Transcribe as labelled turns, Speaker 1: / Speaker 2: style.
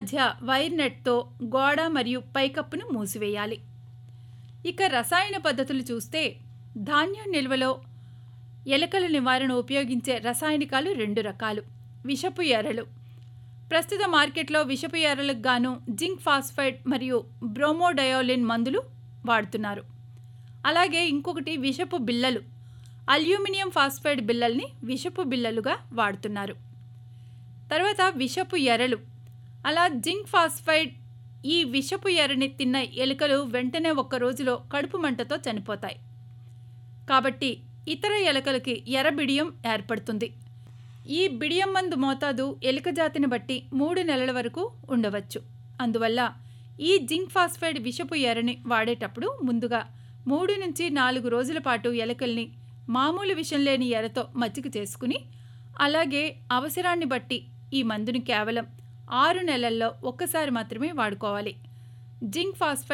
Speaker 1: మధ్య వైర్ నెట్తో గోడ మరియు పైకప్పును మూసివేయాలి ఇక రసాయన పద్ధతులు చూస్తే ధాన్యం నిల్వలో ఎలుకల నివారణ ఉపయోగించే రసాయనికాలు రెండు రకాలు విషపు ఎరలు ప్రస్తుత మార్కెట్లో విషపు ఎరలకు గాను జింక్ ఫాస్ఫైడ్ మరియు బ్రోమోడయోలిన్ మందులు వాడుతున్నారు అలాగే ఇంకొకటి విషపు బిళ్ళలు అల్యూమినియం ఫాస్ఫైడ్ బిళ్ళల్ని విషపు బిళ్ళలుగా వాడుతున్నారు తర్వాత విషపు ఎరలు అలా జింక్ ఫాస్ఫైడ్ ఈ విషపు ఎరని తిన్న ఎలుకలు వెంటనే ఒక్క రోజులో కడుపు మంటతో చనిపోతాయి కాబట్టి ఇతర ఎలుకలకి ఎర్రబిడియం ఏర్పడుతుంది ఈ బిడియం మందు మోతాదు ఎలుక జాతిని బట్టి మూడు నెలల వరకు ఉండవచ్చు అందువల్ల ఈ జింక్ ఫాస్ఫైడ్ విషపు ఎరని వాడేటప్పుడు ముందుగా మూడు నుంచి నాలుగు రోజుల పాటు ఎలుకల్ని మామూలు విషం లేని ఎరతో మచ్చిక చేసుకుని అలాగే అవసరాన్ని బట్టి ఈ మందుని కేవలం ఆరు నెలల్లో ఒక్కసారి మాత్రమే వాడుకోవాలి జింక్ ఫాస్ఫైడ్